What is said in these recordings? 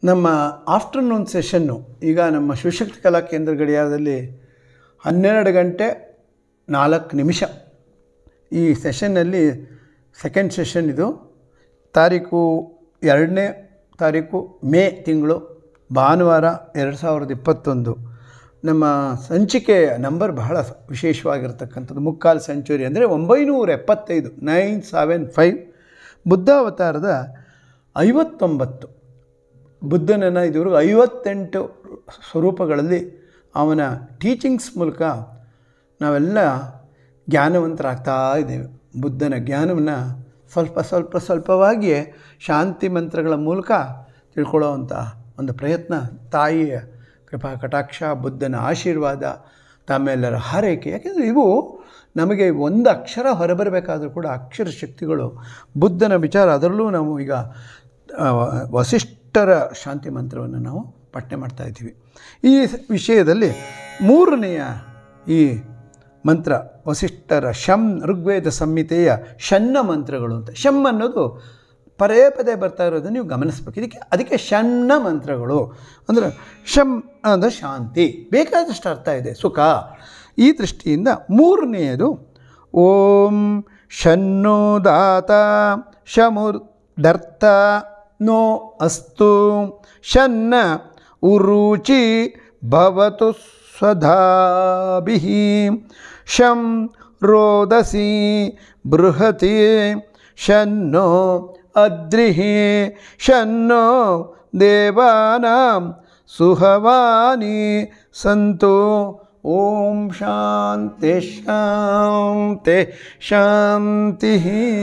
ನಮ್ಮ afternoon session ಈಗ ನಮ್ಮ ಶಿವಶಕ್ತಿ ಕಲಾ ಕೇಂದ್ರ ಗಡಿಯಾರದಲ್ಲಿ ಹನ್ನೆರಡು ಗಂಟೆ ನಾಲ್ಕು ನಿಮಿಷ ಈ ಸೆಷನ್ನಲ್ಲಿ ಸೆಕೆಂಡ್ ಸೆಷನ್ ಇದು ತಾರೀಕು ಎರಡನೇ ತಾರೀಕು ಮೇ ತಿಂಗಳು ಭಾನುವಾರ ಎರಡು ಸಾವಿರದ ಇಪ್ಪತ್ತೊಂದು ನಮ್ಮ ಸಂಚಿಕೆಯ ನಂಬರ್ ಬಹಳ ವಿಶೇಷವಾಗಿರ್ತಕ್ಕಂಥದ್ದು ಮುಕ್ಕಾಲು ಸೆಂಚುರಿ ಅಂದರೆ ಒಂಬೈನೂರ ಎಪ್ಪತ್ತೈದು ನೈನ್ ಸೆವೆನ್ ಫೈವ್ ಬುದ್ಧಾವತಾರದ ಐವತ್ತೊಂಬತ್ತು ಬುದ್ಧನನ್ನು ಇದುವರೆಗೂ ಐವತ್ತೆಂಟು ಸ್ವರೂಪಗಳಲ್ಲಿ ಅವನ ಟೀಚಿಂಗ್ಸ್ ಮೂಲಕ ನಾವೆಲ್ಲ ಜ್ಞಾನವಂತರಾಗ್ತಾ ಇದ್ದೇವೆ ಬುದ್ಧನ ಜ್ಞಾನವನ್ನು ಸ್ವಲ್ಪ ಸ್ವಲ್ಪ ಸ್ವಲ್ಪವಾಗಿಯೇ ಶಾಂತಿ ಮಂತ್ರಗಳ ಮೂಲಕ ತಿಳ್ಕೊಳ್ಳೋವಂಥ ಒಂದು ಪ್ರಯತ್ನ ತಾಯಿಯ ಕೃಪಾ ಕಟಾಕ್ಷ ಬುದ್ಧನ ಆಶೀರ್ವಾದ ತಮ್ಮೆಲ್ಲರ ಹಾರೈಕೆ ಯಾಕೆಂದರೆ ಇವು ನಮಗೆ ಒಂದು ಅಕ್ಷರ ಹೊರಬರಬೇಕಾದರೂ ಕೂಡ ಅಕ್ಷರ ಶಕ್ತಿಗಳು ಬುದ್ಧನ ವಿಚಾರ ಅದರಲ್ಲೂ ನಾವು ಈಗ ಆ, ವಸಿಷ್ಠರ ಶಾಂತಿ ಮಂತ್ರವನ್ನು ನಾವು ಪಠನೆ ಮಾಡ್ತಾ ಇದ್ದೀವಿ ಈ ವಿಷಯದಲ್ಲಿ ಮೂರನೆಯ ಈ ಮಂತ್ರ ವಸಿಷ್ಠರ ಶಂ ಋಗ್ವೇದ ಸಂಹಿತೆಯ ಷಣ್ಣ ಮಂತ್ರಗಳು ಅಂತ ಶಂ ಅನ್ನೋದು ಪದೇ ಪದೇ ಬರ್ತಾ ಇರೋದನ್ನು ನೀವು ಗಮನಿಸ್ಬೇಕು ಇದಕ್ಕೆ ಅದಕ್ಕೆ ಷಣ್ಣ ಮಂತ್ರಗಳು ಅಂದರೆ ಶಂ ಅಂದರೆ ಶಾಂತಿ ಬೇಕಾದಷ್ಟು ಅರ್ಥ ಇದೆ ಸುಖ ಈ ದೃಷ್ಟಿಯಿಂದ ಮೂರನೆಯದು ಓಂ ಶನ್ನೋ ದಾತ ಶಮುರ್ಧರ್ತ ನೋ ಅಸ್ತು ಶನ್ನ ಉರುಚಿ ಭವತು ಸ್ವಧಾಭಿಃ ಶಂ ರೋದಸಿ ಬೃಹತಿ ಶನ್ನೋ ಅದ್ರಿಃ ಶನ್ನೋ ದೇವಾನಾಂ ಸುಹವಾನಿ ಸಂತು ಓಂ ಶಾಂತಿ ಶಾಂತಿ ಶಾಂತಿ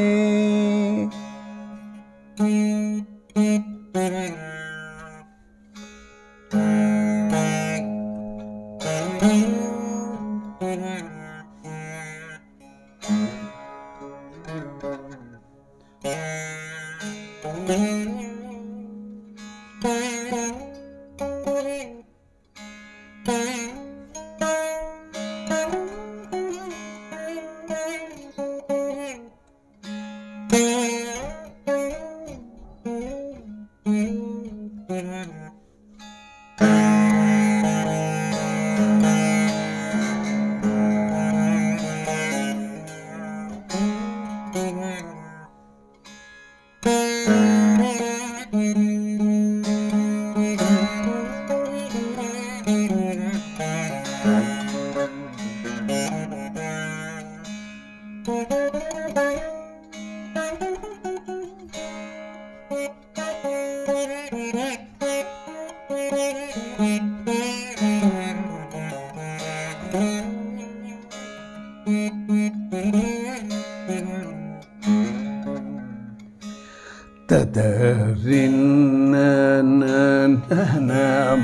ತದರಿನ್ನ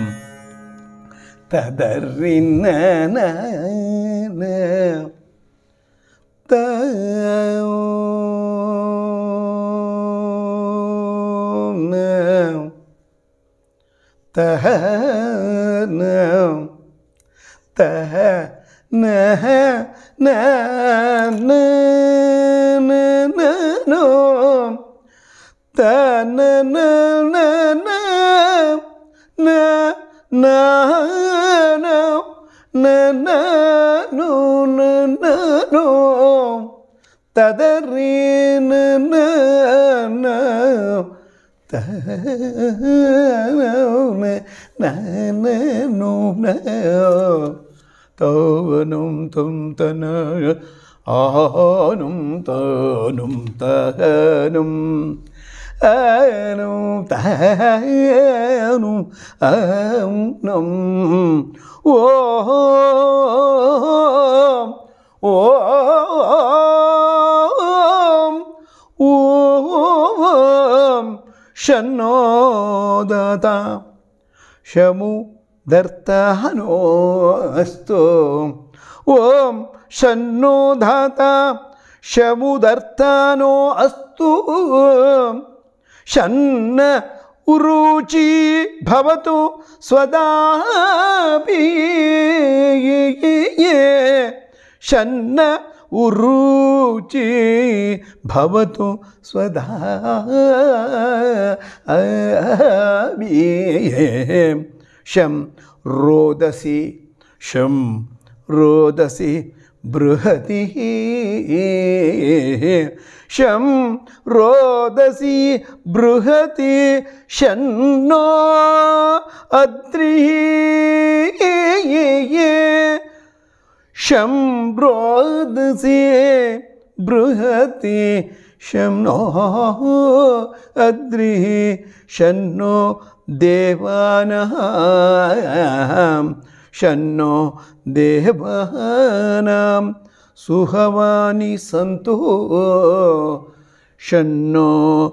ತದರಿನ್ನ ತ ತಹ ನ ತಹ ನ ನ ನ ನ ನ ನೋ ತ ನ ನ ನ ನ ನ ನ ನ ನ ನ ನೋ ನ ನ ನೋ ತದರಿ ನ ನ ನ ತ ನ ನ ನ ನೋ ನ ತವನುಂ ತುಂ ತನ ಆನುಂ ತನುಂ ತಹನುಂ ಆನುಂ ತಹನುಂ ಆನುಂ ಓಂ ಓಂ ಓಂ ಶನ್ನೋ ದತ ಶಮು ದರ್ತಹನೋ ಅಸ್ತು ಓಂ ಶನ್ನೋ ಧಾತ ಶಮುದರ್ಥನೋ ಅಸ್ತು ಶನ್ನ ಉರುಚಿ ಭವತು ಸ್ವದಾಪಿ ಶನ್ನ ಉರುಚಿ ಭವತು ಸ್ವಧಾ ಶಂ ರೋದಸಿ ಶಂ ರೋದಸಿ ಬೃಹತಿ ಶಂ ರೋದಸಿ ಬೃಹತಿ ಶನ್ನೋ ಅದ್ರಿ ಶಂ ರೋದಸಿ ಬೃಹತಿ ಶಂ ನೋ ಅದ್ರಿ ಶನ್ನೋ ದೇವಾನಃ ಶನ್ನೋ ದೇವಾನಾಂ ಸುಹವಾನಿ ಸಂತು ಶನ್ನೋ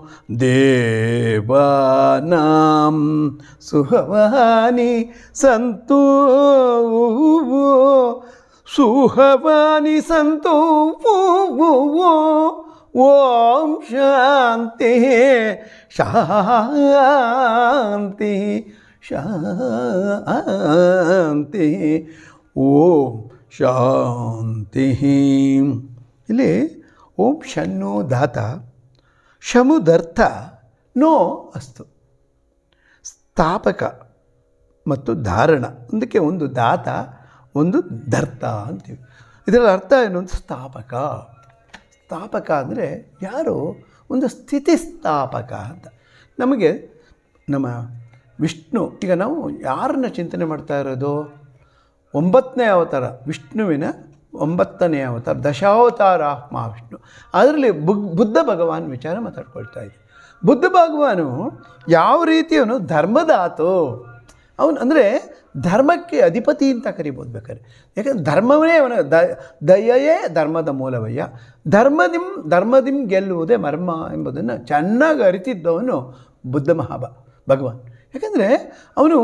ದೇವಾನಾಂ ಸುಹವಾನಿ ಸಂತು ಸುಹವಾನಿ ಸಂತು ಓಂ ಶಾಂತಿ ಶಾಂತಿ ಶಾಂತಿ ಓಂ ಶಾಂತಿ ಇಲ್ಲಿ ಓಂ ಶನ್ನೋ ಧಾತ ಶಮುದರ್ಥ ನೋ ಅಸ್ತು ಸ್ಥಾಪಕ ಮತ್ತು ಧಾರಣ ಒಂದಕ್ಕೆ ಒಂದು ದಾತ ಒಂದು ಧರ್ತ ಅಂತೀವಿ ಇದರ ಅರ್ಥ ಏನು ಅಂತ ಸ್ಥಾಪಕ ಸ್ಥಾಪಕ ಅಂದರೆ ಯಾರು ಒಂದು ಸ್ಥಿತಿಸ್ಥಾಪಕ ಅಂತ ನಮಗೆ ನಮ್ಮ ವಿಷ್ಣು ಈಗ ನಾವು ಯಾರನ್ನ ಚಿಂತನೆ ಮಾಡ್ತಾ ಇರೋದು ಒಂಬತ್ತನೇ ಅವತಾರ ವಿಷ್ಣುವಿನ ಒಂಬತ್ತನೇ ಅವತಾರ ದಶಾವತಾರ ಮಹಾವಿಷ್ಣು ಅದರಲ್ಲಿ ಬುಗ್ ಬುದ್ಧ ಭಗವಾನ್ ವಿಚಾರ ಮಾತಾಡ್ಕೊಳ್ತಾ ಇದ್ದೆ ಬುದ್ಧ ಭಗವಾನು ಯಾವ ರೀತಿಯವನು ಧರ್ಮದಾತು ಅವನು ಅಂದರೆ ಧರ್ಮಕ್ಕೆ ಅಧಿಪತಿ ಅಂತ ಕರಿಬೋದು ಬೇಕಾದ್ರೆ ಯಾಕಂದ್ರೆ ಧರ್ಮವೇ ಅವನ ದ ದಯೆಯೇ ಧರ್ಮದ ಮೂಲವಯ್ಯ ಧರ್ಮದಿಂ ಧರ್ಮದಿಂ ಗೆಲ್ಲುವುದೇ ಮರ್ಮ ಎಂಬುದನ್ನು ಚೆನ್ನಾಗಿ ಅರಿತಿದ್ದವನು ಬುದ್ಧ ಮಹಾಬ ಭಗವಾನ್ ಯಾಕಂದರೆ ಅವನು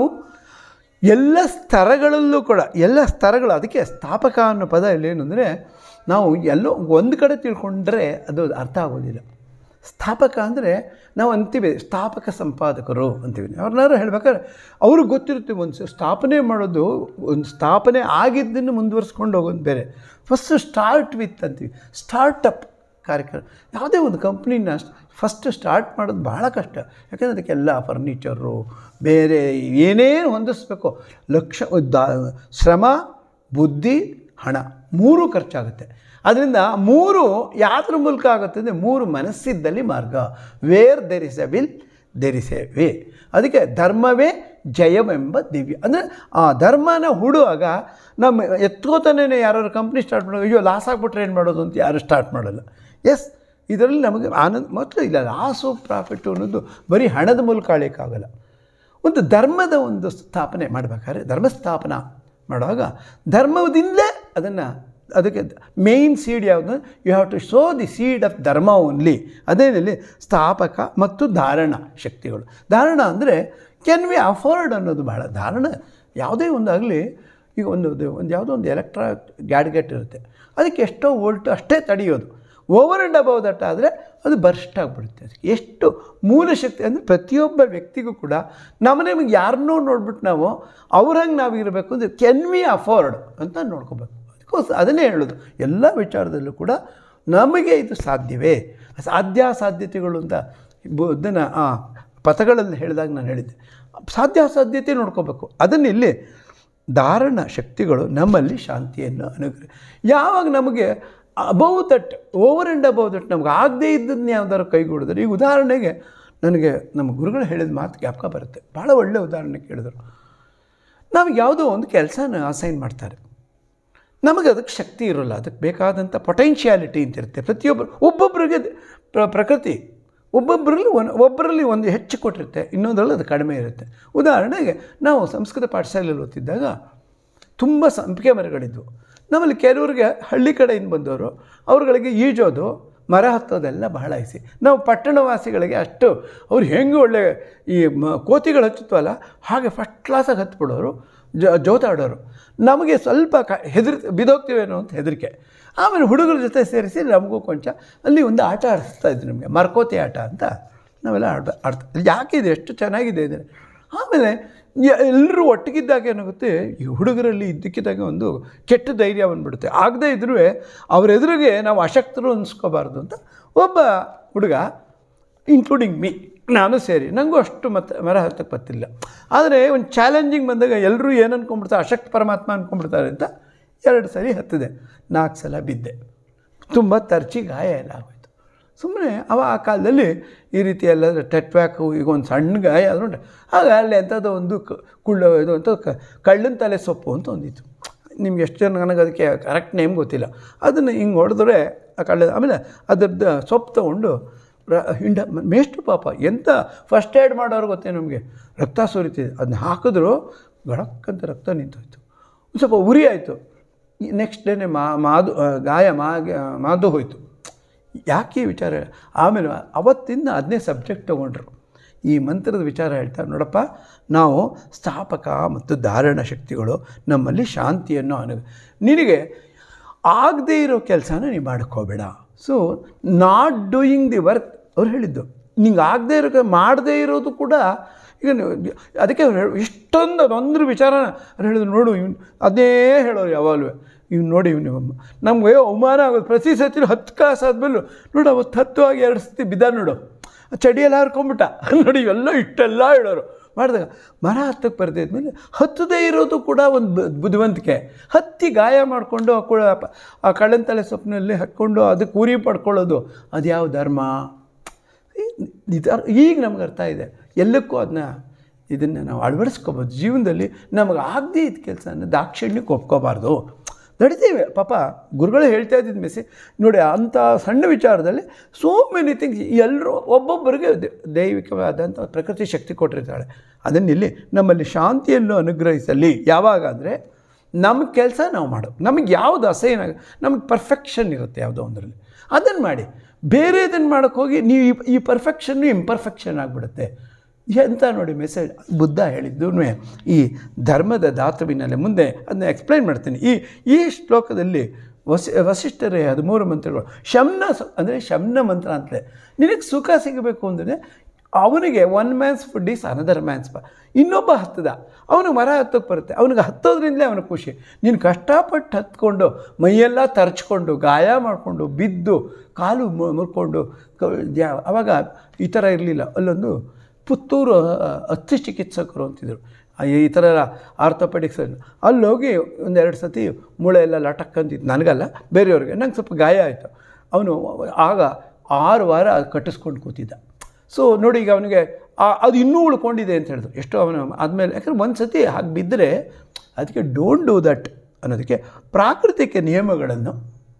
ಎಲ್ಲ ಸ್ತರಗಳಲ್ಲೂ ಕೂಡ ಎಲ್ಲ ಸ್ತರಗಳು ಅದಕ್ಕೆ ಸ್ಥಾಪಕ ಅನ್ನೋ ಪದ ಇಲ್ಲಿ ಏನು ಅಂದರೆ ನಾವು ಎಲ್ಲೋ ಒಂದು ಕಡೆ ತಿಳ್ಕೊಂಡ್ರೆ ಅದು ಅರ್ಥ ಆಗೋದಿಲ್ಲ ಸ್ಥಾಪಕ ಅಂದರೆ ನಾವು ಅಂತೀವಿ ಸ್ಥಾಪಕ ಸಂಪಾದಕರು ಅಂತೀವಿ ಅವ್ರನ್ನಾರು ಹೇಳ್ಬೇಕಾದ್ರೆ ಅವ್ರಿಗೆ ಗೊತ್ತಿರುತ್ತೆ ಒಂದು ಸ್ಥಾಪನೆ ಮಾಡೋದು ಒಂದು ಸ್ಥಾಪನೆ ಆಗಿದ್ದನ್ನು ಮುಂದುವರಿಸ್ಕೊಂಡು ಹೋಗೋದು ಬೇರೆ ಫಸ್ಟ್ ಸ್ಟಾರ್ಟ್ ವಿತ್ ಅಂತೀವಿ ಸ್ಟಾರ್ಟಪ್ ಕಾರ್ಯಕ್ರಮ ಯಾವುದೇ ಒಂದು ಕಂಪ್ನಿನ ಫಸ್ಟ್ ಸ್ಟಾರ್ಟ್ ಮಾಡೋದು ಭಾಳ ಕಷ್ಟ ಯಾಕಂದರೆ ಅದಕ್ಕೆಲ್ಲ ಫರ್ನಿಚರು ಬೇರೆ ಏನೇನು ಹೊಂದಿಸ್ಬೇಕು ಲಕ್ಷ ದಾ ಶ್ರಮ ಬುದ್ಧಿ ಹಣ ಮೂರು ಖರ್ಚಾಗುತ್ತೆ ಅದರಿಂದ ಮೂರು ಯಾತ್ರ ಮೂಲಕ ಆಗುತ್ತೆ ಅಂದರೆ ಮೂರು ಮನಸ್ಸಿದ್ದಲ್ಲಿ ಮಾರ್ಗ where there is a will there is a way ಅದಕ್ಕೆ ಧರ್ಮವೇ ಜಯವೆಂಬ ದಿವ್ಯ ಅಂದರೆ ಆ ಧರ್ಮನ ಹೂಡುವಾಗ ನಮ್ಮ ಎತ್ಕೋತಾನೆ ಯಾರು ಕಂಪ್ನಿ ಸ್ಟಾರ್ಟ್ ಮಾಡೋ ಅಯ್ಯೋ ಲಾಸ್ ಆಗ್ಬಿಟ್ರೆ ಏನು ಮಾಡೋದು ಅಂತ ಯಾರು ಸ್ಟಾರ್ಟ್ ಮಾಡೋಲ್ಲ ಎಸ್ ಇದರಲ್ಲಿ ನಮಗೆ ಆನಂದ ಮೊದಲು ಇಲ್ಲ ಲಾಸು ಪ್ರಾಫಿಟ್ಟು ಅನ್ನೋದು ಬರೀ ಹಣದ ಮೂಲಕ ಆಗೋಕ್ಕಾಗಲ್ಲ ಒಂದು ಧರ್ಮದ ಒಂದು ಸ್ಥಾಪನೆ ಮಾಡಬೇಕಾದ್ರೆ ಧರ್ಮಸ್ಥಾಪನ ಮಾಡುವಾಗ ಧರ್ಮದಿಂದಲೇ ಅದನ್ನು ಅದಕ್ಕೆ ಮೇಯ್ನ್ ಸೀಡ್ ಯಾವುದು you have to show the seed of dharma only ಅದೇನಲ್ಲಿ ಸ್ಥಾಪಕ ಮತ್ತು ಧಾರಣ ಶಕ್ತಿಗಳು ಧಾರಣ ಅಂದರೆ ಕ್ಯಾನ್ ವಿ ಅಫೋರ್ಡ್ ಅನ್ನೋದು ಬಹಳ ಧಾರಣ ಯಾವುದೇ ಒಂದು ಆಗಲಿ ಈಗ ಒಂದು ಒಂದು ಯಾವುದೋ ಒಂದು ಎಲೆಕ್ಟ್ರಾ ಗ್ಯಾಡ್ಗೆಟ್ ಇರುತ್ತೆ ಅದಕ್ಕೆ ಎಷ್ಟೋ ವೋಲ್ಟ್ ಅಷ್ಟೇ ತಡೆಯೋದು ಓವರ್ ಆ್ಯಂಡ್ ಅಬೌವ್ ದಟ್ ಆದರೆ ಅದು ಬರ್ಸ್ಟ್ ಆಗಿಬಿಡುತ್ತೆ ಅದಕ್ಕೆ ಎಷ್ಟು ಮೂಲ ಶಕ್ತಿ ಅಂದರೆ ಪ್ರತಿಯೊಬ್ಬ ವ್ಯಕ್ತಿಗೂ ಕೂಡ ನಮ್ಮ ನಿಮಗೆ ಯಾರನ್ನೋ ನೋಡ್ಬಿಟ್ಟು ನಾವು ಅವ್ರಂಗೆ ನಾವು ಇರಬೇಕು ಅಂದರೆ ಕೆನ್ ವಿ ಅಫೋರ್ಡ್ ಅಂತ ನೋಡ್ಕೋಬೇಕು ಅದಕ್ಕೋಸ್ಕರ ಅದನ್ನೇ ಹೇಳೋದು ಎಲ್ಲ ವಿಚಾರದಲ್ಲೂ ಕೂಡ ನಮಗೆ ಇದು ಸಾಧ್ಯವೇ ಸಾಧ್ಯಾಸಾಧ್ಯತೆಗಳು ಅಂತ ಬುದ್ಧನ ಆ ಪಥಗಳಲ್ಲಿ ಹೇಳಿದಾಗ ನಾನು ಹೇಳಿದ್ದೆ ಸಾಧ್ಯಾಸಾಧ್ಯತೆ ನೋಡ್ಕೋಬೇಕು ಅದನ್ನು ಇಲ್ಲಿ ಧಾರಣ ಶಕ್ತಿಗಳು ನಮ್ಮಲ್ಲಿ ಶಾಂತಿಯನ್ನು ಅನುಗ್ರಹ ಯಾವಾಗ ನಮಗೆ above that over and above that ನಮ್ಗೆ ಆಗದೇ ಇದ್ದದನ್ನ ಯಾವ್ದಾದ್ರು ಕೈಗೂಡಿದ್ರೆ ಈಗ ಉದಾಹರಣೆಗೆ ನನಗೆ ನಮ್ಮ ಗುರುಗಳು ಹೇಳಿದ ಮಾತು ಜ್ಞಾಪಕ ಬರುತ್ತೆ ಭಾಳ ಒಳ್ಳೆಯ ಉದಾಹರಣೆ ಕೇಳಿದ್ರು ನಮಗೆ ಯಾವುದೋ ಒಂದು ಕೆಲಸನ ಅಸೈನ್ ಮಾಡ್ತಾರೆ ನಮಗೆ ಅದಕ್ಕೆ ಶಕ್ತಿ ಇರೋಲ್ಲ ಅದಕ್ಕೆ ಬೇಕಾದಂಥ ಪೊಟೆನ್ಷಿಯಾಲಿಟಿ ಅಂತ ಇರುತ್ತೆ ಪ್ರತಿಯೊಬ್ಬರು ಒಬ್ಬೊಬ್ಬರಿಗೆ ಪ್ರ ಪ್ರಕೃತಿ ಒಬ್ಬೊಬ್ಬರಲ್ಲಿ ಒಂದು ಒಬ್ಬರಲ್ಲಿ ಒಂದು ಹೆಚ್ಚು ಕೊಟ್ಟಿರುತ್ತೆ ಇನ್ನೊಂದರಲ್ಲಿ ಅದು ಕಡಿಮೆ ಇರುತ್ತೆ ಉದಾಹರಣೆಗೆ ನಾವು ಸಂಸ್ಕೃತ ಪಾಠಶಾಲೆಯಲ್ಲಿ ಓದ್ತಿದ್ದಾಗ ತುಂಬ ಸಂಪಿಗೆ ಮರಗಳಿದ್ವು ನಮ್ಮಲ್ಲಿ ಕೆಲವರಿಗೆ ಹಳ್ಳಿ ಕಡೆಯಿಂದ ಬಂದವರು ಅವ್ರುಗಳಿಗೆ ಈಜೋದು ಮರ ಹತ್ತೋದೆಲ್ಲ ಬಹಳ ಇಸಿ ನಾವು ಪಟ್ಟಣವಾಸಿಗಳಿಗೆ ಅಷ್ಟು ಅವ್ರು ಹೆಂಗೆ ಒಳ್ಳೆ ಈ ಮ ಕೋತಿಗಳು ಹಚ್ಚುತ್ತವಲ್ಲ ಹಾಗೆ ಫಸ್ಟ್ ಕ್ಲಾಸಾಗಿ ಹತ್ಬಿಡೋರು ಜ ಜೋತಾಡೋರು ನಮಗೆ ಸ್ವಲ್ಪ ಕ ಹೆದರ್ ಬಿದೋಗ್ತೀವೇನೋ ಅಂತ ಹೆದರಿಕೆ ಆಮೇಲೆ ಹುಡುಗರ ಜೊತೆ ಸೇರಿಸಿ ನಮಗೂ ಕೊಂಚ ಅಲ್ಲಿ ಒಂದು ಆಟ ಆಡಿಸ್ತಾ ಇದ್ರು ನಮಗೆ ಮರ್ಕೋತಿ ಆಟ ಅಂತ ನಾವೆಲ್ಲ ಆಡ ಆಡ್ತಾ ಯಾಕಿದೆ ಎಷ್ಟು ಚೆನ್ನಾಗಿದೆ ಇದೆ ಆಮೇಲೆ ಎಲ್ಲರೂ ಒಟ್ಟಿಗಿದ್ದಾಗ ಏನಾಗುತ್ತೆ ಈ ಹುಡುಗರಲ್ಲಿ ಇದ್ದಕ್ಕಿದ್ದಾಗ ಒಂದು ಕೆಟ್ಟ ಧೈರ್ಯ ಬಂದ್ಬಿಡುತ್ತೆ ಆಗದೇ ಇದ್ರೂ ಅವ್ರ ಎದುರಿಗೆ ನಾವು ಅಶಕ್ತರು ಅನಿಸ್ಕೋಬಾರ್ದು ಅಂತ ಒಬ್ಬ ಹುಡುಗ ಇನ್ಕ್ಲೂಡಿಂಗ್ ಮೀ ನಾನು ಸೇರಿ ನನಗೂ ಅಷ್ಟು ಮತ್ತೆ ಮರ ಹತ್ತಕ್ಕೆ ಬರ್ತಿಲ್ಲ ಆದರೆ ಒಂದು ಚಾಲೆಂಜಿಂಗ್ ಬಂದಾಗ ಎಲ್ಲರೂ ಏನು ಅನ್ಕೊಂಡ್ಬಿಡ್ತಾರೆ ಅಶಕ್ತ ಪರಮಾತ್ಮ ಅಂದ್ಕೊಂಡ್ಬಿಡ್ತಾರೆ ಅಂತ ಎರಡು ಸರಿ ಹತ್ತಿದೆ ನಾಲ್ಕು ಸಲ ಬಿದ್ದೆ ತುಂಬ ತರ್ಚಿ ಗಾಯ ಎಲ್ಲ ಆಗೋಯ್ತು ಸುಮ್ಮನೆ ಅವ ಆ ಕಾಲದಲ್ಲಿ ಈ ರೀತಿ ಎಲ್ಲ ಟೆಟ್ವ್ಯಾಕು ಈಗ ಒಂದು ಸಣ್ಣ ಗಾಯ ಆದ್ರೂ ಆಗ ಅಲ್ಲಿ ಎಂಥದ್ದು ಒಂದು ಕ- ಕುಳ್ಳ ಇದು ಅಂತ ಕ ಕಳ್ಳನ ತಲೆ ಸೊಪ್ಪು ಅಂತ ಒಂದಿತ್ತು ನಿಮ್ಗೆ ಎಷ್ಟು ಜನ ನನಗೆ ಅದಕ್ಕೆ ಕರೆಕ್ಟ್ ನೇಮ್ ಗೊತ್ತಿಲ್ಲ ಅದನ್ನು ಹಿಂಗೆ ಹೊಡೆದ್ರೆ ಆ ಕಳ್ಳ ಆಮೇಲೆ ಅದ್ರದ್ದು ಸೊಪ್ಪು ತೊಗೊಂಡು ರ ಹಿಂಡ ಮೇಷ್ಟು ಪಾಪ ಎಂಥ ಫಸ್ಟ್ ಏಡ್ ಮಾಡೋರು ಗೊತ್ತೇ ನಮಗೆ ರಕ್ತ ಸುರಿತಿದೆ ಅದನ್ನ ಹಾಕಿದ್ರು ಗಡಕ್ಕಂತ ರಕ್ತ ನಿಂತೋಯ್ತು ಒಂದು ಸ್ವಲ್ಪ ಉರಿ ಆಯಿತು ನೆಕ್ಸ್ಟ್ ಡೇನೆ ಮಾ ಮಾದು ಆ, ಗಾಯ ಮಾ ಮಾದು ಹೋಯಿತು ಯಾಕೆ ಈ ವಿಚಾರ ಆಮೇಲೆ ಅವತ್ತಿಂದ ಅದನ್ನೇ ಸಬ್ಜೆಕ್ಟ್ ತೊಗೊಂಡ್ರು ಈ ಮಂತ್ರದ ವಿಚಾರ ಹೇಳ್ತಾರೆ ನೋಡಪ್ಪ ನಾವು ಸ್ಥಾಪಕ ಮತ್ತು ಧಾರಣ ಶಕ್ತಿಗಳು ನಮ್ಮಲ್ಲಿ ಶಾಂತಿಯನ್ನು ಅನು ನಿನಗೆ ಆಗದೇ ಇರೋ ಕೆಲಸನ ನೀವು ಮಾಡ್ಕೋಬೇಡ so not doing the work ಅವ್ರು ಹೇಳಿದ್ದು ನಿಂಗೆ ಆಗದೇ ಇರೋ ಮಾಡದೇ ಇರೋದು ಕೂಡ ಈಗ ನೀವು ಅದಕ್ಕೆ ಅವ್ರು ಹೇಳಿ ಇಷ್ಟೊಂದು ಅದೊಂದ್ರ ವಿಚಾರನ ಅವ್ರು ಹೇಳಿದ್ರು ನೋಡು ಇವ್ನು ಅದೇ ಹೇಳೋರು ಯಾವಾಗಲೂ ಇವ್ನು ನೋಡಿ ಇವ್ನು ನಮಗೆ ಅವಮಾನ ಆಗೋದು ಪ್ರತಿ ಸತಿ ಹತ್ತು ಕಾಸು ಆದಮೇಲೂ ನೋಡು ಅವತ್ತು ಹತ್ತು ಆಗಿ ಎರಡು ಸತಿ ಬಿದ್ದ ನೋಡು ಚಡಿಯೆಲ್ಲ ಹರ್ಕೊಂಬಿಟ್ಟ ನೋಡಿ ಇವೆಲ್ಲ ಇಷ್ಟೆಲ್ಲ ಹೇಳೋರು ಮಾಡಿದಾಗ ಮರ ಹತ್ತಕ್ಕೆ ಬರ್ದೇ ಇದ್ಮೇಲೆ ಹತ್ತದೇ ಇರೋದು ಕೂಡ ಒಂದು ಬು- ಬುದ್ಧಿವಂತಿಕೆ ಹತ್ತಿ ಗಾಯ ಮಾಡಿಕೊಂಡು ಆ ಕುಳ ಆ ಕಳ್ಳನ ತಲೆ ಸೊಪ್ಪಿನಲ್ಲಿ ಹಾಕ್ಕೊಂಡು ಅದಕ್ಕೆ ಉರಿ ಪಡ್ಕೊಳ್ಳೋದು ಅದು ಯಾವ ಧರ್ಮ ನಿಧಾನ ಈಗ ನಮ್ಗೆ ಅರ್ಥ ಇದೆ ಎಲ್ಲಕ್ಕೂ ಅದನ್ನ ಇದನ್ನು ನಾವು ಅಳವಡಿಸ್ಕೋಬೋದು ಜೀವನದಲ್ಲಿ ನಮಗೆ ಆಗದೇ ಇದ್ದ ಕೆಲಸನ ದಾಕ್ಷಿಣ್ಯಕ್ಕೆ ಒಪ್ಕೋಬಾರ್ದು ನಡಿತೀವಿ ಪಾಪ ಗುರುಗಳು ಹೇಳ್ತಾ ಇದ್ದಿದ್ದು ಮೆಸಿ ನೋಡಿ ಅಂಥ ಸಣ್ಣ ವಿಚಾರದಲ್ಲಿ ಸೋ ಮೆನಿ ಥಿಂಗ್ಸ್ ಎಲ್ಲರೂ ಒಬ್ಬೊಬ್ಬರಿಗೆ ದ- ದೈವಿಕವಾದಂಥ ಪ್ರಕೃತಿ ಶಕ್ತಿ ಕೊಟ್ಟಿರ್ತಾಳೆ ಅದನ್ನು ಇಲ್ಲಿ ನಮ್ಮಲ್ಲಿ ಶಾಂತಿಯನ್ನು ಅನುಗ್ರಹಿಸಲಿ ಯಾವಾಗ ಅಂದರೆ ನಮ್ಮ ಕೆಲಸ ನಾವು ಮಾಡೋ ನಮಗೆ ಯಾವುದು ಅಸಹ್ಯನ ನಮಗೆ ಪರ್ಫೆಕ್ಷನ್ ಇರುತ್ತೆ ಯಾವುದೋ ಒಂದರಲ್ಲಿ ಅದನ್ನು ಮಾಡಿ ಬೇರೆದನ್ನು ಮಾಡೋಕ್ಕೆ ಹೋಗಿ ನೀವು ಈ- ಈ ಪರ್ಫೆಕ್ಷನ್ನು ಇಂಪರ್ಫೆಕ್ಷನ್ ಆಗಿಬಿಡುತ್ತೆ ಎಂತ ನೋಡಿ ಮೆಸೇಜ್ ಬುದ್ಧ ಹೇಳಿದ್ದು ಈ ಧರ್ಮದ ಧಾತುವಿನಲ್ಲಿ ಮುಂದೆ ಅದನ್ನ ಎಕ್ಸ್ಪ್ಲೈನ್ ಮಾಡ್ತೀನಿ ಈ ಈ ಶ್ಲೋಕದಲ್ಲಿ ವಸಿ ವಸಿಷ್ಠರೇ ಹದಿಮೂರು ಮಂತ್ರಗಳು ಶಮ್ನ ಸ- ಅಂದರೆ ಶಮ್ನ ಮಂತ್ರ ಅಂತಲೇ ನಿನಗೆ ಸುಖ ಸಿಗಬೇಕು ಅಂದರೆ ಅವನಿಗೆ one man's food is another man's ಪ ಇನ್ನೊಬ್ಬ ಹತ್ತದ ಅವನಿಗೆ ಮರ ಹತ್ತಕ್ಕೆ ಬರುತ್ತೆ ಅವನಿಗೆ ಹತ್ತೋದ್ರಿಂದಲೇ ಅವನ ಖುಷಿ ನೀನು ಕಷ್ಟಪಟ್ಟು ಹತ್ಕೊಂಡು ಮೈಯೆಲ್ಲ ತರ್ಚ್ಕೊಂಡು ಗಾಯ ಮಾಡಿಕೊಂಡು ಬಿದ್ದು ಕಾಲು ಮು- ಮುರ್ಕೊಂಡು ಕ- ಯಾ- ಅವಾಗ ಈ ಥರ ಇರಲಿಲ್ಲ ಅಲ್ಲೊಂದು ಪುತ್ತೂರು ಅಸ್ಥಿ ಚಿಕಿತ್ಸಕರು ಅಂತಿದ್ರು ಆ ಈ ಥರ ಆರ್ಥೋಪೆಡಿಕ್ಸ್ ಅಲ್ಲಿ ಹೋಗಿ ಒಂದೆರಡು ಸತಿ ಮೂಳೆ ಎಲ್ಲ ಲಟಕ್ ಅಂತಿತ್ತು ನನಗಲ್ಲ ಬೇರೆಯವ್ರಿಗೆ ನಂಗೆ ಸ್ವಲ್ಪ ಗಾಯ ಆಯಿತು ಅವನು ಆಗ ಆರು ವಾರ ಅದು ಕಟ್ಟಿಸ್ಕೊಂಡು ಕೂತಿದ್ದ ಸೊ ನೋಡಿ ಈಗ ಅವನಿಗೆ ಅದು ಇನ್ನೂ ಉಳ್ಕೊಂಡಿದೆ ಅಂತ ಹೇಳಿದ್ರು ಎಷ್ಟೋ ಅವನು ಆದಮೇಲೆ ಯಾಕಂದ್ರೆ ಒಂದು ಸತಿ ಹಾಗೆ ಬಿದ್ದರೆ ಅದಕ್ಕೆ ಡೋಂಟ್ ಡೂ ದಟ್ ಅನ್ನೋದಕ್ಕೆ ಪ್ರಾಕೃತಿಕ ನಿಯಮಗಳನ್ನು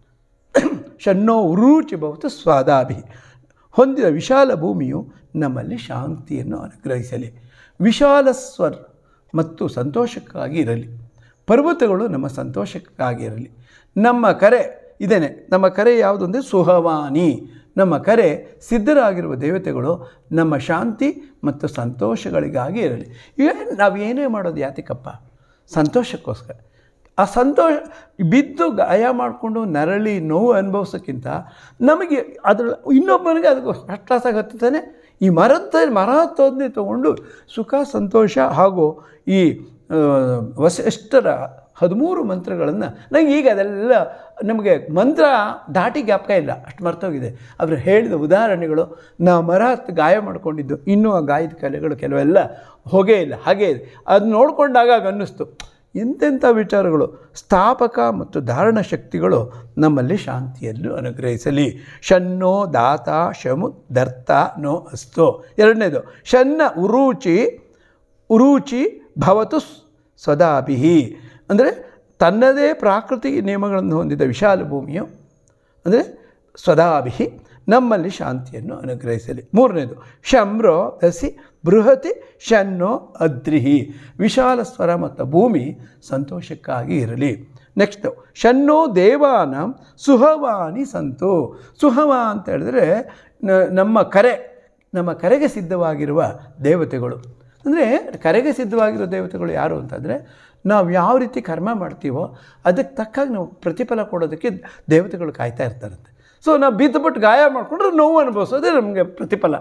ಶನ್ನೋ ಉರೂಚಿ ಬಹುದು ಸ್ವಾದಾಭಿ ಹೊಂದಿದ ವಿಶಾಲ ಭೂಮಿಯು ನಮ್ಮಲ್ಲಿ ಶಾಂತಿಯನ್ನು ಅನುಗ್ರಹಿಸಲಿ ವಿಶಾಲ ಸ್ವರ್ ಮತ್ತು ಸಂತೋಷಕ್ಕಾಗಿ ಇರಲಿ ಪರ್ವತಗಳು ನಮ್ಮ ಸಂತೋಷಕ್ಕಾಗಿ ಇರಲಿ ನಮ್ಮ ಕರೆ ಇದೇನೆ ನಮ್ಮ ಕರೆ ಯಾವುದು ಅಂದರೆ ಸುಹವಾನಿ ನಮ್ಮ ಕರೆ ಸಿದ್ಧರಾಗಿರುವ ದೇವತೆಗಳು ನಮ್ಮ ಶಾಂತಿ ಮತ್ತು ಸಂತೋಷಗಳಿಗಾಗಿ ಇರಲಿ ಈಗ ನಾವು ಏನೇ ಮಾಡೋದು ಯಾತಿಕಪ್ಪ ಸಂತೋಷಕ್ಕೋಸ್ಕರ ಆ ಸಂತೋಷ ಬಿದ್ದು ಗಾಯ ಮಾಡಿಕೊಂಡು ನರಳಿ ನೋವು ಅನುಭವಿಸೋಕ್ಕಿಂತ ನಮಗೆ ಅದ್ರ ಇನ್ನೊಬ್ಬನಿಗೆ ಅದಕ್ಕೆ ಫಸ್ಟ್ ಕ್ಲಾಸಾಗಿ ಹತ್ತುತ್ತಾನೆ ಈ ಮರದ ಮರ ಹತ್ತೋದನ್ನೇ ತೊಗೊಂಡು ಸುಖ ಸಂತೋಷ ಹಾಗೂ ಈ ಆ, ವಸಿಷ್ಠರ ಹದಿಮೂರು ಮಂತ್ರಗಳನ್ನು ನಂಗೆ ಈಗ ಅದೆಲ್ಲ ನಮಗೆ ಮಂತ್ರ ದಾಟಿ ಜ್ಞಾಪಕ ಇಲ್ಲ ಅಷ್ಟು ಮರ್ತೋಗಿದೆ ಅವರು ಹೇಳಿದ ಉದಾಹರಣೆಗಳು ನಾ ಮರ ಹತ್ತು ಗಾಯ ಮಾಡ್ಕೊಂಡಿದ್ದು ಇನ್ನೂ ಆ ಗಾಯದ ಕಲೆಗಳು ಕೆಲವೆಲ್ಲ ಹೋಗೇ ಇಲ್ಲ ಹಾಗೇ ಇದೆ ಅದು ನೋಡಿಕೊಂಡಾಗ ಆಗ ಅನ್ನಿಸ್ತು ಎಂತೆಂಥ ವಿಚಾರಗಳು ಸ್ಥಾಪಕ ಮತ್ತು ಧಾರಣ ಶಕ್ತಿಗಳು ನಮ್ಮಲ್ಲಿ ಶಾಂತಿಯನ್ನು ಅನುಗ್ರಹಿಸಲಿ ಶನ್ನೋ ದಾತ ಶಮು ದರ್ತ ನೋ ಅಸ್ತು ಎರಡನೇದು ಶನ್ನ ಉರೂಚಿ ಉರೂಚಿ ಭವತು ಸ್ವದಾಭಿಹಿ ಅಂದರೆ ತನ್ನದೇ ಪ್ರಾಕೃತಿಕ ನಿಯಮಗಳನ್ನು ಹೊಂದಿದ ವಿಶಾಲ ಭೂಮಿಯು ಅಂದರೆ ಸ್ವದಾಭಿಹಿ ನಮ್ಮಲ್ಲಿ ಶಾಂತಿಯನ್ನು ಅನುಗ್ರಹಿಸಲಿ ಮೂರನೇದು ಶಮ್ರೋ ದಸಿ ಬೃಹತಿ ಶನ್ನೋ ಅದ್ರಿಹಿ ವಿಶಾಲ ಸ್ವರ ಮತ್ತು ಭೂಮಿ ಸಂತೋಷಕ್ಕಾಗಿ ಇರಲಿ ನೆಕ್ಸ್ಟು ಶನ್ನೋ ದೇವಾನ ಸುಹವಾನಿ ಸಂತು ಸುಹವ ಅಂತ ಹೇಳಿದ್ರೆ ನ- ನಮ್ಮ ಕರೆ ನಮ್ಮ ಕರೆಗೆ ಸಿದ್ಧವಾಗಿರುವ ದೇವತೆಗಳು ಅಂದರೆ ಕರೆಗೆ ಸಿದ್ಧವಾಗಿರೋ ದೇವತೆಗಳು ಯಾರು ಅಂತಂದರೆ ನಾವು ಯಾವ ರೀತಿ ಕರ್ಮ ಮಾಡ್ತೀವೋ ಅದಕ್ಕೆ ತಕ್ಕಾಗಿ ನಾವು ಪ್ರತಿಫಲ ಕೊಡೋದಕ್ಕೆ ದೇವತೆಗಳು ಕಾಯ್ತಾ ಇರ್ತಾರಂತೆ ಸೊ ನಾವು ಬಿದ್ದುಬಿಟ್ಟು ಗಾಯ ಮಾಡಿಕೊಂಡ್ರೆ ನೋವು ಅನುಭವಿಸೋದೇ ನಮಗೆ ಪ್ರತಿಫಲ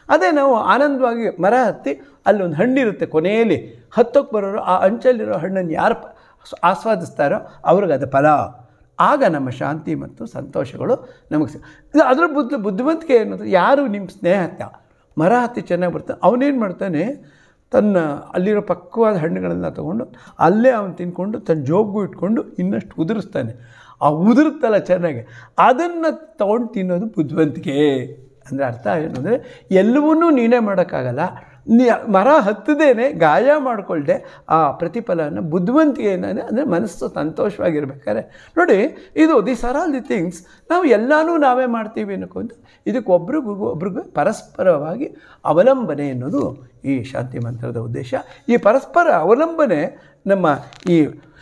ಅದೇ ನಾವು ಆನಂದವಾಗಿ ಮರ ಹತ್ತಿ ಅಲ್ಲೊಂದು ಹಣ್ಣಿರುತ್ತೆ ಕೊನೆಯಲ್ಲಿ ಹತ್ತೋಕ್ಕೆ ಬರೋರು ಆ ಅಂಚಲ್ಲಿರೋ ಹಣ್ಣನ್ನು ಯಾರು ಪ- ಆಸ್ವಾದಿಸ್ತಾರೋ ಅವ್ರಿಗೆ ಅದು ಫಲ ಆಗ ನಮ್ಮ ಶಾಂತಿ ಮತ್ತು ಸಂತೋಷಗಳು ನಮಗೆ ಸಿ- ಇದು ಅದರ ಬುದ್ಧ ಬುದ್ಧಿವಂತಿಕೆ ಏನಂದ್ರೆ ಯಾರು ನಿಮ್ಮ ಸ್ನೇಹಿತ ಮರ ಹತ್ತಿ ಚೆನ್ನಾಗಿ ಬರ್ತಾನೆ ಅವನೇನು ಮಾಡ್ತಾನೆ ತನ್ನ ಅಲ್ಲಿರೋ ಪಕ್ವಾದ ಹಣ್ಣುಗಳನ್ನ ತೊಗೊಂಡು ಅಲ್ಲೇ ಅವನು ತಿನ್ಕೊಂಡು ತನ್ನ ಜೋಬ್ಗೂ ಇಟ್ಕೊಂಡು ಇನ್ನಷ್ಟು ಉದುರಿಸ್ತಾನೆ ಆ ಉದುರುತ್ತಲ್ಲ ಚೆನ್ನಾಗಿ ಅದನ್ನು ತೊಗೊಂಡು ತಿನ್ನೋದು ಬುದ್ಧಿವಂತಿಕೆ ಅಂದರೆ ಅರ್ಥ ಏನು ಅಂದರೆ ಎಲ್ಲವನ್ನೂ ನೀನೇ ಮಾಡೋಕ್ಕಾಗಲ್ಲ ನೀ ಮರ ಹತ್ತದೇನೆ ಗಾಯ ಮಾಡಿಕೊಳ್ದೆ ಆ ಪ್ರತಿಫಲನ ಬುದ್ಧಿವಂತಿಕೆಯಿಂದ ಅಂದರೆ ಮನಸ್ಸು ಸಂತೋಷವಾಗಿರ್ಬೇಕಾದ್ರೆ ನೋಡಿ ಇದು these are all the things ನಾವು ಎಲ್ಲನೂ ನಾವೇ ಮಾಡ್ತೀವಿ ಅನ್ನೋಕ್ಕೊಂದು ಇದಕ್ಕೆ ಒಬ್ರಿಗೂ ಒಬ್ರಿಗೂ ಪರಸ್ಪರವಾಗಿ ಅವಲಂಬನೆ ಅನ್ನೋದು ಈ ಶಾಂತಿ ಮಂತ್ರದ ಉದ್ದೇಶ ಈ ಪರಸ್ಪರ ಅವಲಂಬನೆ ನಮ್ಮ ಈ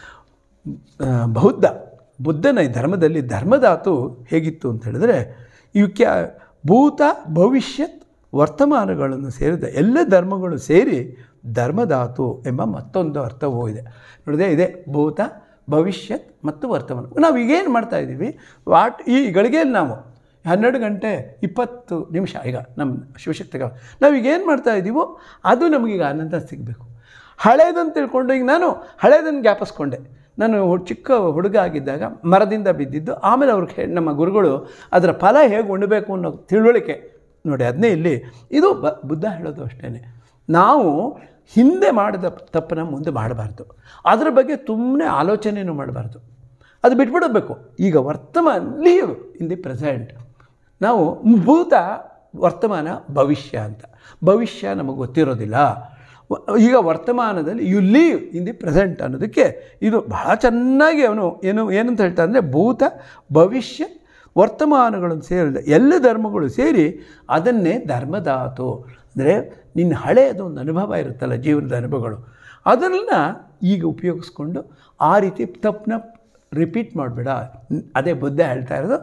ಆ, ಬೌದ್ಧ ಬುದ್ಧನ ಈ ಧರ್ಮದಲ್ಲಿ ಧರ್ಮಧಾತು ಹೇಗಿತ್ತು ಅಂತ ಹೇಳಿದ್ರೆ ಇವಕ್ಕೆ ಭೂತ ಭವಿಷ್ಯತ್ ವರ್ತಮಾನಗಳನ್ನು ಸೇರಿದ ಎಲ್ಲ ಧರ್ಮಗಳು ಸೇರಿ ಧರ್ಮಧಾತು ಎಂಬ ಮತ್ತೊಂದು ಅರ್ಥವೂ ಇದೆ ನೋಡಿದೆ ಇದೆ ಭೂತ ಭವಿಷ್ಯತ್ ಮತ್ತು ವರ್ತಮಾನ ನಾವು ಈಗೇನು ಮಾಡ್ತಾ ಇದ್ದೀವಿ ವಾಟ್ ಈ ಗಳಿಗೆಯಲ್ಲಿ ನಾವು ಹನ್ನೆರಡು ಗಂಟೆ ಇಪ್ಪತ್ತು ನಿಮಿಷ ಈಗ ನಮ್ಮ ಶಿವಶಕ್ತಿಗಳು ನಾವು ಈಗೇನು ಮಾಡ್ತಾ ಇದ್ದೀವೋ ಅದು ನಮಗೀಗ ಆನಂದ ಸಿಗಬೇಕು ಹಳೇದಂತ ತಿಳ್ಕೊಂಡು ಈಗ ನಾನು ಹಳೇದನ್ನು ಜ್ಞಾಪಿಸ್ಕೊಂಡೆ ನಾನು ಹು- ಚಿಕ್ಕ ಹುಡುಗ ಆಗಿದ್ದಾಗ ಮರದಿಂದ ಬಿದ್ದಿದ್ದು ಆಮೇಲೆ ಅವ್ರಿಗೆ ಹೇ- ನಮ್ಮ ಗುರುಗಳು ಅದರ ಫಲ ಹೇಗೆ ಉಣ್ಣಬೇಕು ಅನ್ನೋ ತಿಳುವಳಿಕೆ ನೋಡಿ ಅದನ್ನೇ ಇಲ್ಲಿ ಇದು ಬ ಬುದ್ಧ ಹೇಳೋದು ಅಷ್ಟೇ ನಾವು ಹಿಂದೆ ಮಾಡಿದ ತಪ್ಪನ್ನ ಮುಂದೆ ಮಾಡಬಾರ್ದು ಅದರ ಬಗ್ಗೆ ಸುಮ್ಮನೆ ಆಲೋಚನೆಯೂ ಮಾಡಬಾರ್ದು ಅದು ಬಿಟ್ಬಿಡಬೇಕು ಈಗ ವರ್ತಮಾನ ಲೀವ್ ಇನ್ ದಿ ಪ್ರೆಸೆಂಟ್ ನಾವು ಭೂತ ವರ್ತಮಾನ ಭವಿಷ್ಯ ಅಂತ ಭವಿಷ್ಯ ನಮಗೆ ಗೊತ್ತಿರೋದಿಲ್ಲ ವ- ಈಗ ವರ್ತಮಾನದಲ್ಲಿ you live in the present ಅನ್ನೋದಕ್ಕೆ ಇದು ಬಹಳ ಚೆನ್ನಾಗಿ ಅವನು ಏನು ಏನಂತ ಹೇಳ್ತಾ ಅಂದರೆ ಭೂತ ಭವಿಷ್ಯ ವರ್ತಮಾನಗಳನ್ನು ಸೇರಿದ ಎಲ್ಲ ಧರ್ಮಗಳು ಸೇರಿ ಅದನ್ನೇ ಧರ್ಮಧಾತು ಅಂದರೆ ನಿನ್ನ ಹಳೆಯದು ಒಂದು ಅನುಭವ ಇರುತ್ತಲ್ಲ ಜೀವನದ ಅನುಭವಗಳು ಅದನ್ನು ಈಗ ಉಪಯೋಗಿಸ್ಕೊಂಡು ಆ ರೀತಿ ತಪ್ಪನ್ನ ರಿಪೀಟ್ ಮಾಡಬೇಡ ಅದೇ ಬುದ್ಧ ಹೇಳ್ತಾ ಇರೋದು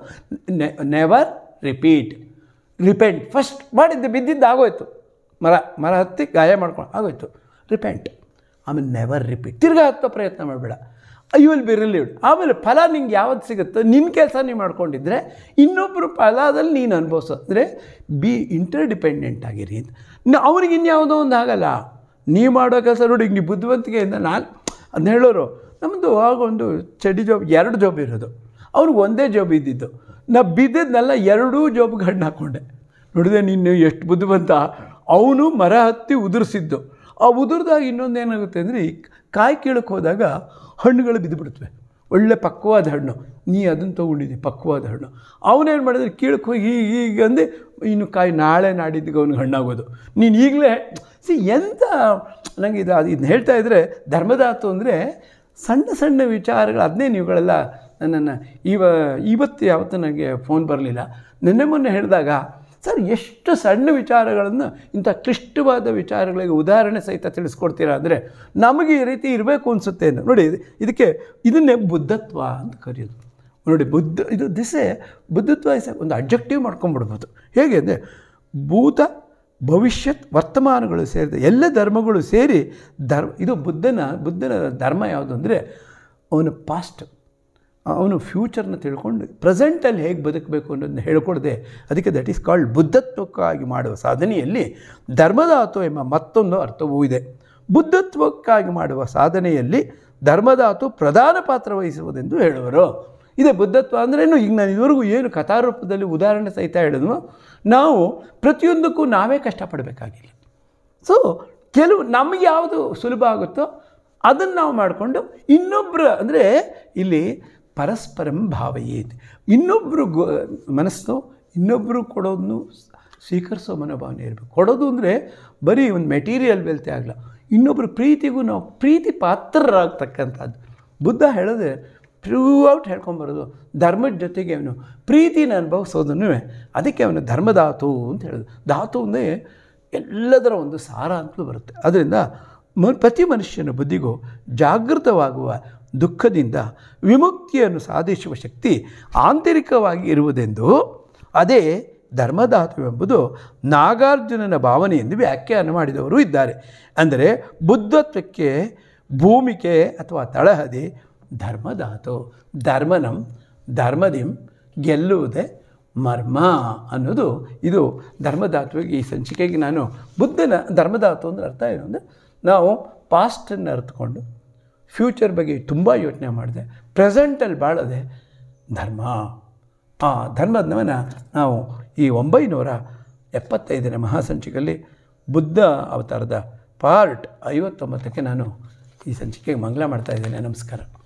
ನೆವರ್ ರಿಪೀಟ್ ರಿಪೆಂಟ್ ಫಸ್ಟ್ ಮಾಡಿದ್ದು ಬಿದ್ದಿದ್ದು ಆಗೋಯ್ತು ಮರ ಮರ ಹತ್ತಿ ಗಾಯ ಮಾಡ್ಕೊಂಡು ಆಗೋಯ್ತು ರಿಪೆಂಟ್ ಆಮೇಲೆ ನೆವರ್ ರಿಪೀಟ್ ತಿರ್ಗಾ ಹತ್ತೋ ಪ್ರಯತ್ನ ಮಾಡಬೇಡ ಯು ವಿಲ್ ಬಿ ರಿಲೀವ್ಡ್ ಆಮೇಲೆ ಫಲ ನಿಂಗೆ ಯಾವತ್ತು ಸಿಗುತ್ತೋ ನಿನ್ನ ಕೆಲಸ ನೀವು ಮಾಡ್ಕೊಂಡಿದ್ರೆ ಇನ್ನೊಬ್ಬರು ಫಲದಲ್ಲಿ ನೀನು ಅನುಭವಿಸೋ ಅಂದರೆ ಬಿ ಇಂಟರ್ ಡಿಪೆಂಡೆಂಟ್ ಆಗಿರಿ ಅಂತ ನ- ಅವ್ರಿಗೆ ಇನ್ಯಾವುದೋ ಒಂದು ಆಗಲ್ಲ ನೀವು ಮಾಡೋ ಕೆಲಸ ನೋಡಿ ಈಗ ನೀವು ಬುದ್ಧಿವಂತಿಕೆಯಿಂದ ನಾನು ಅದನ್ನ ಹೇಳೋರು ನಮ್ಮದು ಆಗ ಒಂದು ಚಡ್ಡಿ ಜಾಬ್ ಎರಡು ಜಾಬ್ ಇರೋದು ಅವ್ನಿಗೆ ಒಂದೇ ಜಾಬ್ ಇದ್ದಿದ್ದು ನಾ ಬಿದ್ದದ್ನೆಲ್ಲ ಎರಡೂ ಜಾಬ್ಗೆ ಹಣ್ಣು ಹಾಕ್ಕೊಂಡೆ ನೋಡಿದೆ ನೀನು ಎಷ್ಟು ಬುದ್ಧಿವಂತ ಅವನು ಮರ ಹತ್ತಿ ಉದುರಿಸಿದ್ದು ಆ ಉದುರಿದಾಗ ಇನ್ನೊಂದು ಏನಾಗುತ್ತೆ ಅಂದರೆ ಈ ಕಾಯಿ ಕೀಳಕ್ಕೆ ಹೋದಾಗ ಹಣ್ಣುಗಳು ಬಿದ್ದುಬಿಡುತ್ತವೆ ಒಳ್ಳೆ ಪಕ್ವಾದ ಹಣ್ಣು ನೀ ಅದನ್ನು ತೊಗೊಂಡಿದ್ದಿ ಪಕ್ವಾದ ಹಣ್ಣು ಅವನೇನು ಮಾಡಿದ್ರೆ ಕೀಳಕ್ಕೆ ಹೋಗಿ ಹೀಗೆ ಹೀಗೆ ಅಂದೆ ಇನ್ನು ಕಾಯಿ ನಾಳೆ ನಾಡಿದ್ದಿಗೆ ಅವ್ನಿಗೆ ಹಣ್ಣಾಗೋದು ನೀನು ಈಗಲೇ ಸಿ ಎಂಥ ನನಗೆ ಇದು ಅದು ಇದನ್ನ ಹೇಳ್ತಾ ಇದ್ದರೆ ಧರ್ಮದಾತು ಅಂದರೆ ಸಣ್ಣ ಸಣ್ಣ ವಿಚಾರಗಳು ಅದನ್ನೇ ನೀವುಗಳೆಲ್ಲ ನನ್ನನ್ನು ಇವ ಇವತ್ತು ಯಾವತ್ತೂ ನನಗೆ ಫೋನ್ ಬರಲಿಲ್ಲ ನಿನ್ನೆ ಮೊನ್ನೆ ಹೇಳಿದಾಗ ಸರ್ ಎಷ್ಟು ಸಣ್ಣ ವಿಚಾರಗಳನ್ನು ಇಂಥ ಕ್ಲಿಷ್ಟವಾದ ವಿಚಾರಗಳಿಗೆ ಉದಾಹರಣೆ ಸಹಿತ ತಿಳಿಸ್ಕೊಡ್ತೀರಾ ಅಂದರೆ ನಮಗೆ ಈ ರೀತಿ ಇರಬೇಕು ಅನಿಸುತ್ತೆ ನೋಡಿ ಇದು- ಇದಕ್ಕೆ ಇದನ್ನೇ ಬುದ್ಧತ್ವ ಅಂತ ಕರೆಯೋದು ನೋಡಿ ಬುದ್ಧ ಇದು ದಿಸೆ ಬುದ್ಧತ್ವ ಇಸ್ ಒಂದು ಅಬ್ಜೆಕ್ಟಿವ್ ಮಾಡ್ಕೊಂಬಿಡ್ಬೋದು ಹೇಗೆ ಅಂದರೆ ಭೂತ ಭವಿಷ್ಯತ್ ವರ್ತಮಾನಗಳು ಸೇರಿದ ಎಲ್ಲ ಧರ್ಮಗಳು ಸೇರಿ ಧರ್ಮ ಇದು ಬುದ್ಧನ ಬುದ್ಧನ ಧರ್ಮ ಯಾವುದು ಅಂದರೆ ಅವನ ಪಾಸ್ಟ್ ಅವನು ಫ್ಯೂಚರ್ನ ತಿಳ್ಕೊಂಡು ಪ್ರೆಸೆಂಟಲ್ಲಿ ಹೇಗೆ ಬದುಕಬೇಕು ಅನ್ನೋದನ್ನ ಹೇಳ್ಕೊಡದೆ ಅದಕ್ಕೆ ದಟ್ ಈಸ್ ಕಾಲ್ಡ್ ಬುದ್ಧತ್ವಕ್ಕಾಗಿ ಮಾಡುವ ಸಾಧನೆಯಲ್ಲಿ ಧರ್ಮಧಾತು ಎಂಬ ಮತ್ತೊಂದು ಅರ್ಥವೂ ಇದೆ ಬುದ್ಧತ್ವಕ್ಕಾಗಿ ಮಾಡುವ ಸಾಧನೆಯಲ್ಲಿ ಧರ್ಮಧಾತು ಪ್ರಧಾನ ಪಾತ್ರ ವಹಿಸುವುದೆಂದು ಹೇಳುವರು ಇದೆ ಬುದ್ಧತ್ವ ಅಂದ್ರೇನು ಈಗ ನಾನು ಇದುವರೆಗೂ ಏನು ಕಥಾರೂಪದಲ್ಲಿ ಉದಾಹರಣೆ ಸಹಿತ ಹೇಳಿದ್ನು ನಾವು ಪ್ರತಿಯೊಂದಕ್ಕೂ ನಾವೇ ಕಷ್ಟಪಡಬೇಕಾಗಿಲ್ಲ ಸೊ ಕೆಲವು ನಮಗೆ ಯಾವುದು ಸುಲಭ ಆಗುತ್ತೋ ಅದನ್ನು ನಾವು ಮಾಡಿಕೊಂಡು ಇನ್ನೊಬ್ಬರ ಅಂದರೆ ಇಲ್ಲಿ ಪರಸ್ಪರಂ ಭಾವಯೇತ್ ಇನ್ನೊಬ್ಬರು ಗೊ ಮನಸ್ಸು ಇನ್ನೊಬ್ಬರು ಕೊಡೋದನ್ನು ಸ್ವೀಕರಿಸೋ ಮನೋಭಾವನೆ ಇರಬೇಕು ಕೊಡೋದು ಅಂದರೆ ಬರೀ ಒಂದು ಮೆಟೀರಿಯಲ್ ವೆಲ್ತೆ ಆಗಲ್ಲ ಇನ್ನೊಬ್ಬರ ಪ್ರೀತಿಗೂ ನಾವು ಪ್ರೀತಿ ಪಾತ್ರರಾಗ್ತಕ್ಕಂಥದ್ದು ಬುದ್ಧ ಹೇಳೋದೆ ಥ್ರೂ ಔಟ್ ಹೇಳ್ಕೊಂಬರೋದು ಧರ್ಮದ ಜೊತೆಗೆ ಅವನು ಪ್ರೀತಿನ ಅನುಭವಿಸೋದನ್ನು ಅದಕ್ಕೆ ಅವನು ಧರ್ಮಧಾತು ಅಂತ ಹೇಳೋದು ಧಾತು ಅಂದರೆ ಎಲ್ಲದರ ಒಂದು ಸಾರ ಅಂತಲೂ ಬರುತ್ತೆ ಅದರಿಂದ ಮ ಪ್ರತಿ ಮನುಷ್ಯನ ಬುದ್ಧಿಗೂ ಜಾಗೃತವಾಗುವ ದುಃಖದಿಂದ ವಿಮುಕ್ತಿಯನ್ನು ಸಾಧಿಸುವ ಶಕ್ತಿ ಆಂತರಿಕವಾಗಿ ಇರುವುದೆಂದು ಅದೇ ಧರ್ಮಧಾತುವೆಂಬುದು ನಾಗಾರ್ಜುನನ ಭಾವನೆ ಎಂದು ವ್ಯಾಖ್ಯಾನ ಮಾಡಿದವರು ಇದ್ದಾರೆ ಅಂದರೆ ಬುದ್ಧತ್ವಕ್ಕೆ ಭೂಮಿಕೆ ಅಥವಾ ತಳಹದಿ ಧರ್ಮಧಾತು ಧರ್ಮನಂ ಧರ್ಮದಿಂ ಗೆಲ್ಲುವುದೇ ಮರ್ಮ ಅನ್ನೋದು ಇದು ಧರ್ಮಧಾತುವಿಗೆ ಈ ಸಂಚಿಕೆಗೆ ನಾನು ಬುದ್ಧನ ಧರ್ಮಧಾತು ಅಂದ್ರೆ ಅರ್ಥ ಏನು ಅಂದರೆ ನಾವು ಪಾಸ್ಟನ್ನು ಅರ್ಥಕೊಂಡು ಫ್ಯೂಚರ್ ಬಗ್ಗೆ ತುಂಬ ಯೋಚನೆ ಮಾಡಿದೆ ಪ್ರೆಸೆಂಟಲ್ಲಿ ಬಾಳದೆ ಧರ್ಮ ಆ ಧರ್ಮದವನ ನಾವು ಈ ಒಂಬೈನೂರ ಎಪ್ಪತ್ತೈದನೇ ಮಹಾಸಂಚಿಕೆಯಲ್ಲಿ ಬುದ್ಧ ಅವತಾರದ ಪಾರ್ಟ್ ಐವತ್ತೊಂಬತ್ತಕ್ಕೆ ನಾನು ಈ ಸಂಚಿಕೆಗೆ ಮಂಗಳ ಮಾಡ್ತಾ ಇದ್ದೇನೆ ನಮಸ್ಕಾರ